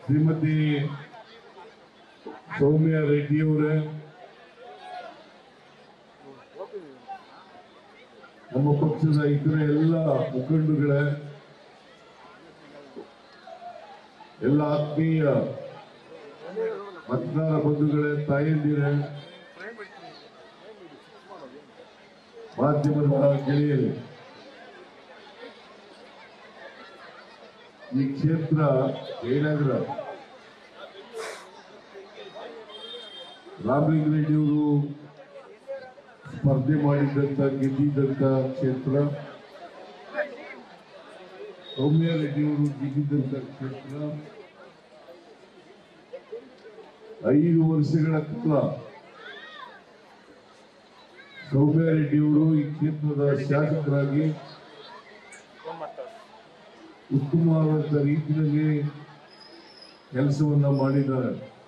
ಶ್ರೀಮತಿ ಸೌಮ್ಯ ರೆಡ್ಡಿಯವರೇ ನಮ್ಮ ಪಕ್ಷದ ಇತರ ಎಲ್ಲ ಮುಖಂಡಗಳೇ ಎಲ್ಲ ಆತ್ಮೀಯ ಮತದಾರ ಬಂಧುಗಳೇ ತಾಯಂದಿರೇ ಮಾಧ್ಯಮದ ಗೆಳೆಯರು ಈ ಕ್ಷೇತ್ರ ಜಯನಗರ ರಾಮಲಿಂಗ ರೆಡ್ಡಿಯವರು ಸ್ಪರ್ಧೆ ಮಾಡಿದ್ದಂತ ಗೆದ್ದಿದ್ದಂತ ಕ್ಷೇತ್ರ ಸೌಮ್ಯ ರೆಡ್ಡಿಯವರು ಗೆದ್ದಿದ್ದಂತ ಕ್ಷೇತ್ರ ಐದು ವರ್ಷಗಳ ಕಾಲ ಸೌಮ್ಯ ರೆಡ್ಡಿಯವರು ಈ ಕ್ಷೇತ್ರದ ಶಾಸಕರಾಗಿ ಉತ್ತಮವಾದಂತ ರೀತಿಯಲ್ಲಿ ಕೆಲಸವನ್ನ ಮಾಡಿದ್ದಾರೆ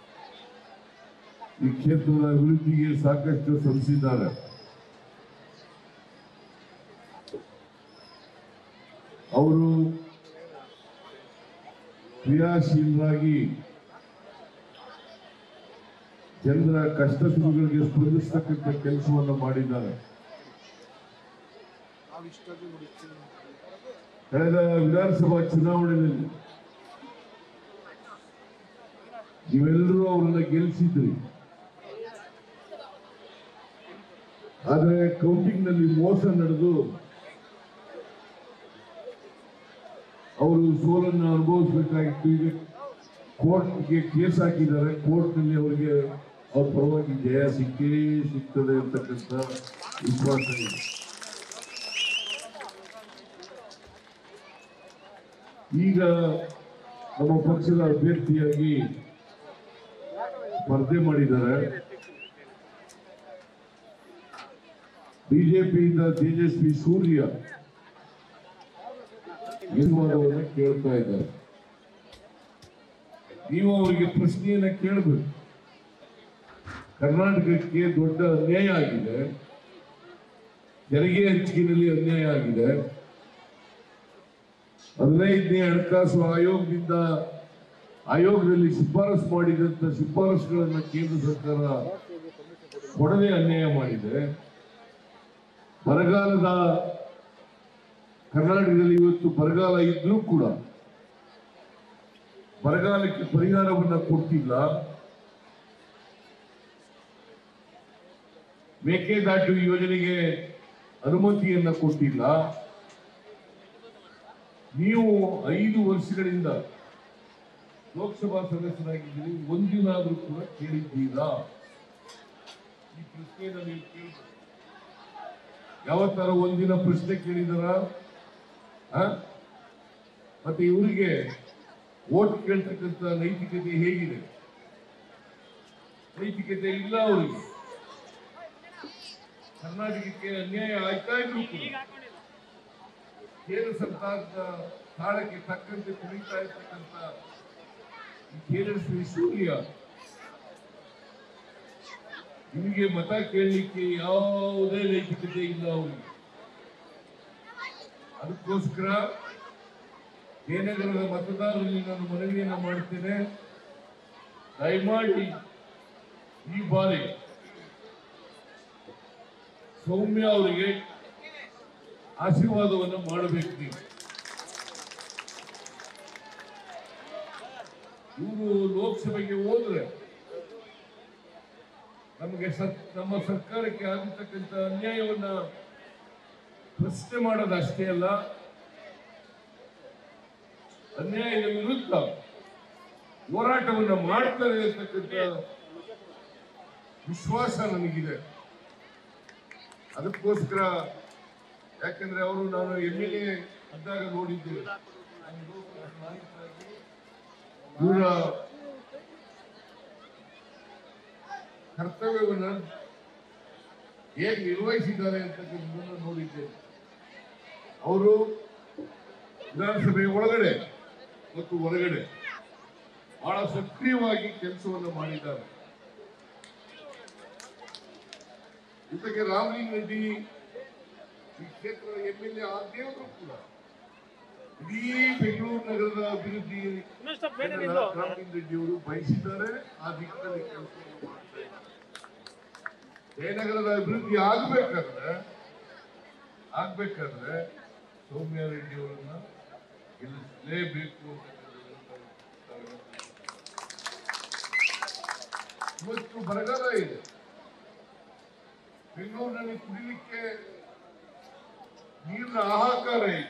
ಈ ಕ್ಷೇತ್ರದ ಅಭಿವೃದ್ಧಿಗೆ ಸಾಕಷ್ಟು ಶ್ರಮಿಸಿದ್ದಾರೆ ಅವರು ಕ್ರಿಯಾಶೀಲರಾಗಿ ಜನರ ಕಷ್ಟ ಸುಖಗಳಿಗೆ ಸ್ಪಂದಿಸ್ತಕ್ಕಂಥ ಕೆಲಸವನ್ನು ಮಾಡಿದ್ದಾರೆ ಕಳೆದ ವಿಧಾನಸಭಾ ಚುನಾವಣೆಯಲ್ಲಿ ನೀವೆಲ್ಲರೂ ಅವರನ್ನ ಗೆಲ್ಲಿಸಿದ್ರಿ ಆದರೆ ಕೌಂಟಿಂಗ್ ನಲ್ಲಿ ಮೋಸ ನಡೆದು ಅವರು ಸೋಲನ್ನು ಅನುಭವಿಸಬೇಕಾಗಿತ್ತು ಈಗ ಕೋರ್ಟ್ಗೆ ಕೇಸ್ ಹಾಕಿದ್ದಾರೆ ಕೋರ್ಟ್ನಲ್ಲಿ ಅವರಿಗೆ ಅವ್ರ ಪರವಾಗಿ ಜಯ ಸಿಕ್ಕೇ ಸಿಗ್ತದೆ ಅಂತಕ್ಕಂಥ ವಿಶ್ವಾಸ ಇದೆ ಈಗ ನಮ್ಮ ಪಕ್ಷದ ಅಭ್ಯರ್ಥಿಯಾಗಿ ಸ್ಪರ್ಧೆ ಮಾಡಿದ್ದಾರೆ ಬಿಜೆಪಿಯಿಂದ ತೇಜಸ್ವಿ ಸೂರ್ಯ ನಿರ್ಮಾಣವನ್ನು ಕೇಳ್ತಾ ಇದ್ದಾರೆ ನೀವು ಅವರಿಗೆ ಪ್ರಶ್ನೆಯನ್ನ ಕೇಳಬೇಕು ಕರ್ನಾಟಕಕ್ಕೆ ದೊಡ್ಡ ಅನ್ಯಾಯ ಆಗಿದೆ ತೆರಿಗೆ ಹಂಚಿಕೆಯಲ್ಲಿ ಅನ್ಯಾಯ ಆಗಿದೆ ಹದಿನೈದನೇ ಹಣಕಾಸು ಆಯೋಗದಿಂದ ಆಯೋಗದಲ್ಲಿ ಶಿಫಾರಸು ಮಾಡಿದಂತ ಶಿಫಾರಸುಗಳನ್ನ ಕೇಂದ್ರ ಸರ್ಕಾರ ಕೊಡದೆ ಅನ್ಯಾಯ ಮಾಡಿದೆ ಬರಗಾಲದ ಕರ್ನಾಟಕದಲ್ಲಿ ಇವತ್ತು ಬರಗಾಲ ಇದ್ರೂ ಕೂಡ ಬರಗಾಲಕ್ಕೆ ಪರಿಹಾರವನ್ನ ಕೊಟ್ಟಿಲ್ಲ ಮೇಕೆದಾಟು ಯೋಜನೆಗೆ ಅನುಮತಿಯನ್ನ ಕೊಟ್ಟಿಲ್ಲ ನೀವು ಐದು ವರ್ಷಗಳಿಂದ ಲೋಕಸಭಾ ಸದಸ್ಯರಾಗಿದ್ದೀರಿ ಒಂದಿನಾದ್ರೂ ಕೂಡ ಕೇಳಿದ್ದೀರಾ ಈ ಪ್ರಶ್ನೆಯನ್ನು ನೀವು ಕೇಳಬೇಕು ಯಾವತ್ತಾರ ಒಂದಿನ ಪ್ರಶ್ನೆ ಕೇಳಿದಾರ ಮತ್ತೆ ಇವರಿಗೆ ಓಟ್ ಕೇಳ್ತಕ್ಕಂಥ ನೈತಿಕತೆ ಹೇಗಿದೆ ನೈತಿಕತೆ ಇಲ್ಲ ಅವರಿಗೆ ಕರ್ನಾಟಕಕ್ಕೆ ಅನ್ಯಾಯ ಆಯ್ತಾ ಇದ್ರು ಕೂಡ ಕೇಂದ್ರ ಸರ್ಕಾರದ ತಾಳಕ್ಕೆ ತಕ್ಕಂತೆ ಕುಣಿತಾ ಇರ್ತಕ್ಕಂಥ ಈ ತೇಜಸ್ವಿ ಸೂರ್ಯ ನಿಮಗೆ ಮತ ಕೇಳಲಿಕ್ಕೆ ಯಾವುದೇ ನೈತಿಕತೆ ಇಲ್ಲ ಅವರಿಗೆ ಅದಕ್ಕೋಸ್ಕರ ಜಯನಗರದ ಮತದಾರರಲ್ಲಿ ನಾನು ಮನವಿಯನ್ನ ಮಾಡ್ತೇನೆ ದಯಮಾಡಿ ಈ ಬಾರಿ ಸೌಮ್ಯ ಅವರಿಗೆ ಆಶೀರ್ವಾದವನ್ನು ಮಾಡಬೇಕು ನೀವು ಇವರು ಲೋಕಸಭೆಗೆ ಹೋದ್ರೆ ನಮಗೆ ಸರ್- ನಮ್ಮ ಸರ್ಕಾರಕ್ಕೆ ಆಗಿರ್ತಕ್ಕಂಥ ಅನ್ಯಾಯವನ್ನ ಪ್ರಶ್ನೆ ಮಾಡೋದು ಅಷ್ಟೇ ಅಲ್ಲ ಅನ್ಯಾಯದ ವಿರುದ್ಧ ಹೋರಾಟವನ್ನ ಮಾಡ್ತಾರೆ ಅಂತಕ್ಕಂಥ ವಿಶ್ವಾಸ ನನಗಿದೆ ಅದಕ್ಕೋಸ್ಕರ ಯಾಕಂದ್ರೆ ಅವರು ನಾನು ಎಮ್ ಎಲ್ ಎ ಇದ್ದಾಗ ನೋಡಿದ್ದೇವೆ ಇವರ ಕರ್ತವ್ಯವನ್ನ ಹೇಗೆ ನಿರ್ವಹಿಸಿದ್ದಾರೆ ಅಂತಕ್ಕಂಥದ್ದನ್ನು ನೋಡಿದ್ದೇನೆ ಅವರು ವಿಧಾನಸಭೆ ಒಳಗಡೆ ಮತ್ತು ಹೊರಗಡೆ ಬಹಳ ಸಕ್ರಿಯವಾಗಿ ಕೆಲಸವನ್ನು ಮಾಡಿದ್ದಾರೆ ಜೊತೆಗೆ ರಾಮಲಿಂಗ ರೆಡ್ಡಿ ಈ ಕ್ಷೇತ್ರದ ಎಂ ಎಲ್ ಎ ಆಗದೇ ಇದ್ರು ಕೂಡ ಇಡೀ ಬೆಂಗಳೂರು ನಗರದ ಅಭಿವೃದ್ಧಿ ಇನ್ನಷ್ಟು ಬೇಗ ಇದನ್ನ ನಿಲ್ಲು. ರಾಮಲಿಂಗ ರೆಡ್ಡಿ ಅವರು ಬಯಸಿದ್ದಾರೆ ಆ ದಿಕ್ಕಿನಲ್ಲಿ ಕೆಲಸ ಮಾಡ್ತಾ ಇದ್ದಾರೆ ಜಯನಗರದ ಅಭಿವೃದ್ಧಿ ಆಗ್ಬೇಕಾದ್ರೆ ಆಗ್ಬೇಕಾದ್ರೆ ಸೌಮ್ಯ ರೆಡ್ಡಿ ಅವರನ್ನ ಗೆಲ್ಲಿಸಲೇಬೇಕು ಇವತ್ತು ಬರಗಾಲ ಇದೆ ಬೆಂಗಳೂರಿನಲ್ಲಿ ಕುಡಿಲಿಕ್ಕೆ ನೀರಿನ ಹಾಹಾಕಾರ ಇದೆ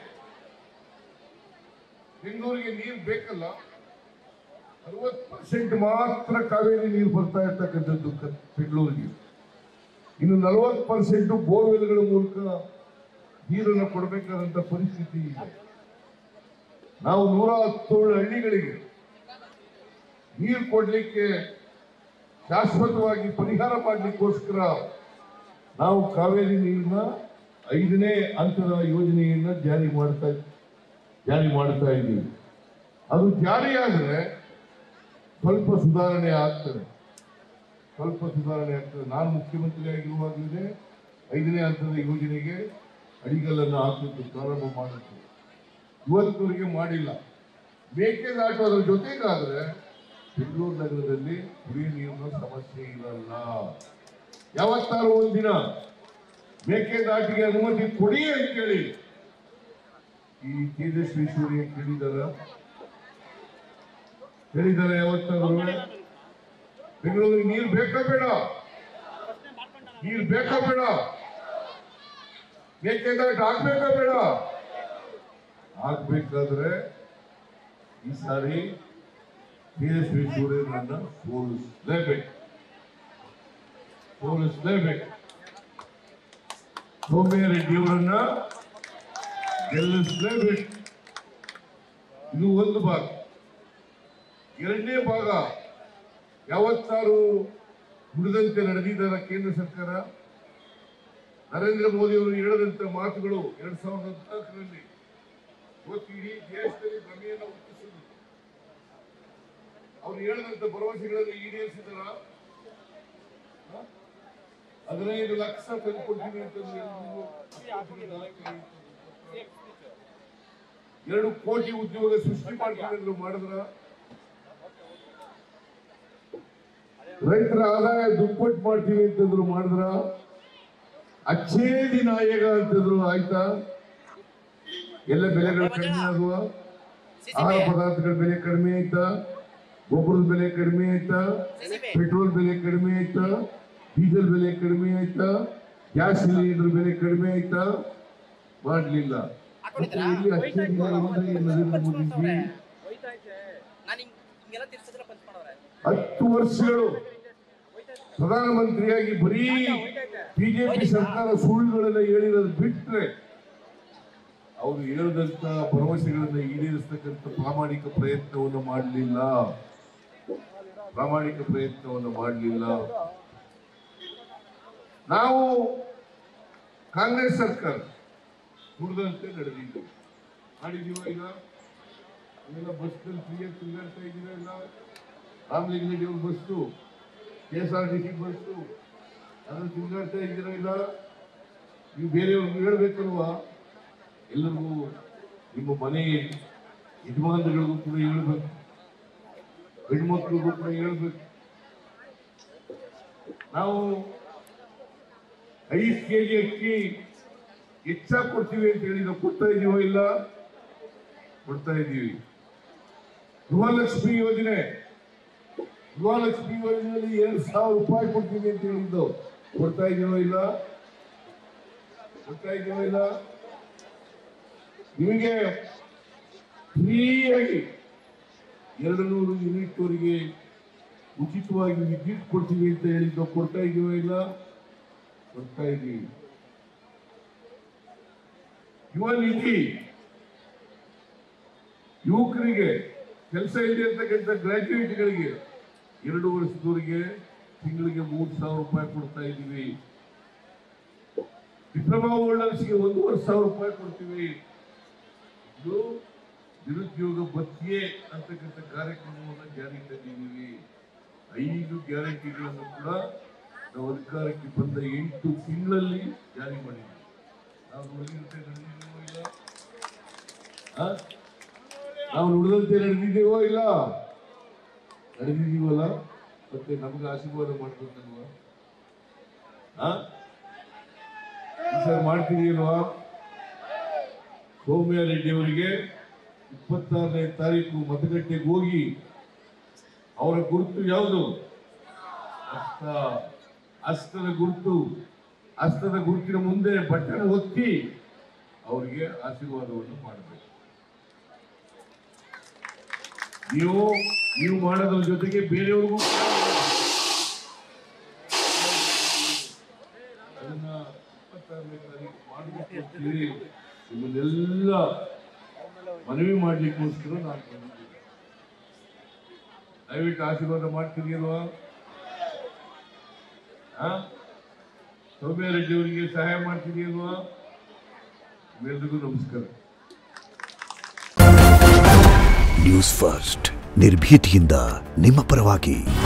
ಬೆಂಗಳೂರಿಗೆ ನೀರು ಬೇಕಲ್ಲ ಅರವತ್ತು ಪರ್ಸೆಂಟ್ ಮಾತ್ರ ಕಾವೇರಿ ನೀರು ಬರ್ತಾ ಇರ್ತಕ್ಕಂಥದ್ದು ಕ- ಬೆಂಗಳೂರಿಗೆ ಇನ್ನು ನಲವತ್ತು ಪರ್ಸೆಂಟ್ ಬೋರ್ವೆಲ್ಗಳ ಮೂಲಕ ನೀರನ್ನು ಕೊಡಬೇಕಾದಂತ ಪರಿಸ್ಥಿತಿ ಇದೆ ನಾವು ನೂರ ಹತ್ತೇಳು ಹಳ್ಳಿಗಳಿಗೆ ನೀರು ಕೊಡ್ಲಿಕ್ಕೆ ಶಾಶ್ವತವಾಗಿ ಪರಿಹಾರ ಮಾಡಲಿಕ್ಕೋಸ್ಕರ ನಾವು ಕಾವೇರಿ ನೀರಿನ ಐದನೇ ಹಂತದ ಯೋಜನೆಯನ್ನ ಜಾರಿ ಮಾಡ್ತಾ ಜಾರಿ ಮಾಡ್ತಾ ಇದ್ದೀವಿ ಅದು ಜಾರಿಯಾದರೆ ಸ್ವಲ್ಪ ಸುಧಾರಣೆ ಆಗ್ತದೆ ಸ್ವಲ್ಪ ಸುಧಾರಣೆ ಆಗ್ತದೆ ನಾನು ಮುಖ್ಯಮಂತ್ರಿ ಆಗಿರುವಾಗಲೇ ಐದನೇ ಹಂತದ ಯೋಜನೆಗೆ ಅಡಿಗಲ್ಲನ್ನು ಹಾಕಲಿಕ್ಕೆ ಪ್ರಾರಂಭ ಮಾಡುತ್ತೆ ಇವತ್ತುವರೆಗೆ ಮಾಡಿಲ್ಲ ಮೇಕೆದಾಟು ಅದರ ಜೊತೆಗಾದ್ರೆ ಬೆಂಗಳೂರು ನಗರದಲ್ಲಿ ಕುಡಿಯುವ ನೀರಿನ ಸಮಸ್ಯೆ ಇರಲ್ಲ ಯಾವತ್ತಾರು ಒಂದಿನ ಮೇಕೆದಾಟಿಗೆ ಅನುಮತಿ ಕೊಡಿ ಅಂತ ಕೇಳಿ ಈ ತೇಜಸ್ವಿ ಸೂರ್ಯ ಕೇಳಿದಾರ ಕೇಳಿದಾರೆ ಯಾವತ್ತಾದ್ರು ಬೆಂಗಳೂರಿಗೆ ನೀರು ಬೇಕಾ ಬೇಡ ನೀರು ಬೇಕಾ ಬೇಡ ಮೇಕೆದಾಟು ಆಗ್ಬೇಕಾ ಬೇಡ ಆಗ್ಬೇಕಾದ್ರೆ ಈ ಸಾರಿ ತೇಜಸ್ವಿ ಸೂರ್ಯನನ್ನ ಸೋಲಿಸಲೇಬೇಕು ಸೋಲಿಸಲೇಬೇಕು ಸೌಮ್ಯ ರೆಡ್ಡಿಯವರನ್ನ ಗೆಲ್ಲಿಸಲೇಬೇಕು ಇದು ಒಂದು ಭಾಗ ಎರಡನೇ ಭಾಗ ಯಾವತ್ತಾರು ನುಡಿದಂತೆ ನಡೆದಿದ್ದಾರೆ ಕೇಂದ್ರ ಸರ್ಕಾರ ನರೇಂದ್ರ ಮೋದಿ ಅವರು ಹೇಳಿದಂತ ಮಾತುಗಳು ಎರಡ್ ಸಾವಿರದ ಹದಿನಾಲ್ಕರಲ್ಲಿ ಇವತ್ತು ಇಡೀ ದೇಶದಲ್ಲಿ ಭ್ರಮೆಯನ್ನು ಹುಟ್ಟಿಸಿದ್ರು ಅವರು ಹೇಳಿದಂತ ಭರವಸೆಗಳನ್ನು ಈಡೇರಿಸಿದಾರ ಹ? ಹದಿನೈದು ಲಕ್ಷ ತಂದುಕೊಡ್ತೀನಿ ಅಂತಂದ್ರೆ ಎಲ್ರಿಗೂ ಎರಡು ಕೋಟಿ ಉದ್ಯೋಗ ಸೃಷ್ಟಿ ಮಾಡ್ತೀನಿ ಅಂದ್ರು ಮಾಡಿದ್ರ ರೈತರ ಆದಾಯ ದುಪ್ಪಟ್ಟು ಮಾಡ್ತೀವಿ ಅಂತಂದ್ರು ಮಾಡಿದ್ರ ಅಚ್ಚೇ ದಿನ ಆಯೇಗ ಅಂತಂದ್ರು ಆಯ್ತಾ ಎಲ್ಲ ಬೆಲೆಗಳು ಕಡಿಮೆ ಆಗುವ ಆಹಾರ ಪದಾರ್ಥಗಳ ಬೆಲೆ ಕಡಿಮೆ ಆಯ್ತಾ ಗೊಬ್ಬರದ ಬೆಲೆ ಕಡಿಮೆ ಆಯ್ತಾ ಪೆಟ್ರೋಲ್ ಬೆಲೆ ಕಡಿಮೆ ಆಯ್ತಾ ಡೀಸೆಲ್ ಬೆಲೆ ಕಡಿಮೆ ಆಯ್ತಾ ಗ್ಯಾಸ್ ಸಿಲಿಂಡರ್ ಬೆಲೆ ಕಡಿಮೆ ಆಯ್ತಾ ಮಾಡ್ಲಿಲ್ಲ ಮತ್ತೆ ಇಲ್ಲಿ ಅಚ್ಚೇ ದಿನ ಅಂದ್ರೆ ನರೇಂದ್ರ ಮೋದಿಜಿ ನಾನು ಹಿಂಗೆಲ್ಲ ತಿರ್ಸಿದ್ರೆ ಪಂಚ್ ಮಾಡವ್ರೆ ಹತ್ತು ವರ್ಷಗಳು ಪ್ರಧಾನಮಂತ್ರಿಯಾಗಿ ಬರೀ ಬಿಜೆಪಿ ಸರ್ಕಾರ ಸುಳ್ಳುಗಳೆಲ್ಲ ಹೇಳಿರೋದು ಬಿಟ್ರೆ ಅವರು ಹೇಳಿದಂತ ಭರವಸೆಗಳನ್ನ ಈಡೇರಿಸತಕ್ಕಂಥ ಪ್ರಾಮಾಣಿಕ ಪ್ರಯತ್ನವನ್ನು ಮಾಡಲಿಲ್ಲ ಪ್ರಾಮಾಣಿಕ ಪ್ರಯತ್ನವನ್ನು ಮಾಡಲಿಲ್ಲ ನಾವು ಕಾಂಗ್ರೆಸ್ ಸರ್ಕಾರ ನುಡಿದಂತೆ ನಡೆದಿದ್ದೀವಿ ಮಾಡಿದೀವ ಈಗ ಇವೆಲ್ಲ ಬಸ್ನಲ್ಲಿ ಫ್ರೀಯಾಗಿ ತಿರುಗಾಡ್ತಾ ಇದ್ದೀರಾ ಇಲ್ಲ ರಾಮಲಿಂಗರೆಡ್ಡಿ ಅವ್ರ bus K S R T C bus ಅದ್ರಲ್ಲಿ ತಿರುಗಾಡ್ತಾ ಇದ್ದೀರಾ ಇಲ್ಲ ನೀವು ಬೇರೆಯವ್ರಿಗೆ ಹೇಳ್ಬೇಕಲ್ವಾ ಎಲ್ಲರಿಗೂ ನಿಮ್ಮ ಮನೆ ಯಜಮಾನರಿಗಳಿಗೂ ಕೂಡ ಹೇಳ್ಬೇಕು ಹೆಣ್ಮಕ್ಳಿಗೂ ಕೂಡ ಹೇಳ್ಬೇಕು ನಾವು ಐದು ಕೆ ಜಿ ಅಕ್ಕಿ ಹೆಚ್ಚಾಗಿ ಕೊಡ್ತೀವಿ ಅಂತ ಹೇಳಿ ನಾವು ಕೊಡ್ತಾ ಇದೀವೋ ಇಲ್ಲ ಕೊಡ್ತಾ ಇದ್ದೀವಿ ಗೃಹಲಕ್ಷ್ಮಿ ಯೋಜನೆ ಗೃಹಲಕ್ಷ್ಮಿ ಯೋಜನೆಯಲ್ಲಿ ಎರಡು ಸಾವಿರ ರೂಪಾಯಿ ಕೊಡ್ತೀವಿ ಅಂತ ಹೇಳಿದ್ದು ಕೊಡ್ತಾ ಇದೀವೋ ಇಲ್ಲ ಕೊಡ್ತಾ ಇದೀವೋ ಇಲ್ಲ ನಿಮಗೆ ಫ್ರೀಯಾಗಿ ಎರಡು ನೂರು ಯೂನಿಟ್ ವರೆಗೆ ಉಚಿತವಾಗಿ ವಿದ್ಯುತ್ ಕೊಡ್ತೀವಿ ಅಂತ ಹೇಳಿದ್ದು ಕೊಡ್ತಾ ಇದೀವೋ ಇಲ್ಲ ಕೊಡ್ತಾ ಇದ್ದೀವಿ ಯುವ ನಿಧಿ ಯುವಕರಿಗೆ ಕೆಲಸ ಇದೆ ಅಂತಕ್ಕಂಥ ಗ್ರಾಜ್ಯುಯೇಟ್ಗಳಿಗೆ ಎರಡು ವರ್ಷದವರೆಗೆ ತಿಂಗಳಿಗೆ ಮೂರು ಸಾವಿರ ರೂಪಾಯಿ ಕೊಡ್ತಾ ಇದ್ದೀವಿ ಡಿಪ್ಲೊಮಾ ಹೋಲ್ಡರ್ಸ್ಗೆ ಒಂದೂವರೆ ಸಾವಿರ ರೂಪಾಯಿ ಕೊಡ್ತೀವಿ ಇದು ನಿರುದ್ಯೋಗ ಭತ್ಯೆ ಅಂತಕ್ಕಂಥ ಕಾರ್ಯಕ್ರಮವನ್ನು ಜಾರಿಗೆ ತಂದಿದ್ದೀವಿ ಐದು ಗ್ಯಾರಂಟಿಗಳನ್ನು ಕೂಡ ನಾವು ಅಧಿಕಾರಕ್ಕೆ ಬಂದ ಎಂಟು ತಿಂಗಳಲ್ಲಿ ಜಾರಿ ಮಾಡಿದ್ದೀವಿ ನಾವು ನೋಡಿದಂತೆ ನಡೆದಿದ್ದೀವೋ ಇಲ್ಲ ಆ? ನಾವು ನುಡಿದಂತೆ ನಡೆದಿದ್ದೀವೋ ಇಲ್ಲ ನಡೆದಿದ್ದೀವಲ್ಲ ಮತ್ತೆ ನಮ್ಗೆ ಆಶೀರ್ವಾದ ಮಾಡ್ಬೇಕಲ್ವಾ ಆ? ಈ ಸಲ ಮಾಡ್ತೀವಿ ಅಲ್ವಾ ಸೌಮ್ಯ ರೆಡ್ಡಿ ಅವರಿಗೆ ಇಪ್ಪತ್ತಾರನೇ ತಾರೀಕು ಮತಗಟ್ಟೆಗೆ ಹೋಗಿ ಅವರ ಗುರುತು ಯಾವುದು ಹಸ್ತ ಹಸ್ತದ ಗುರುತು ಹಸ್ತದ ಗುರುತಿನ ಮುಂದೆ ಬಟನ್ ಒತ್ತಿ ಅವರಿಗೆ ಆಶೀರ್ವಾದವನ್ನು ಮಾಡಬೇಕು ನೀವು ನೀವು ಮಾಡೋದ್ರ ಜೊತೆಗೆ ಬೇರೆಯವ್ರಿಗೂ ಕೂಡ ಅದನ್ನ ಇಪ್ಪತ್ತಾರನೇ ತಾರೀಕು ಮಾಡಬೇಕು ಅಂತೇಳಿ ನಿಮ್ಮನ್ನೆಲ್ಲ ಮನವಿ ಮಾಡ್ಲಿಕ್ಕೋಸ್ಕರ ನಾನು ಬಂದಿದ್ದೀನಿ ದಯವಿಟ್ಟು ಆಶೀರ್ವಾದ ಮಾಡ್ತೀರಿ ಅಲ್ವಾ ಆ? ಸೌಮ್ಯ ರೆಡ್ಡಿ ಅವರಿಗೆ ಸಹಾಯ ಮಾಡ್ತೀರಿ ಅಲ್ವಾ ನಿಮ್ಮೆಲ್ರಿಗೂ ನಮಸ್ಕಾರ ನ್ಯೂಸ್ ಫಸ್ಟ್ ನಿರ್ಭೀತಿಯಿಂದ ನಿಮ್ಮ ಪರವಾಗಿ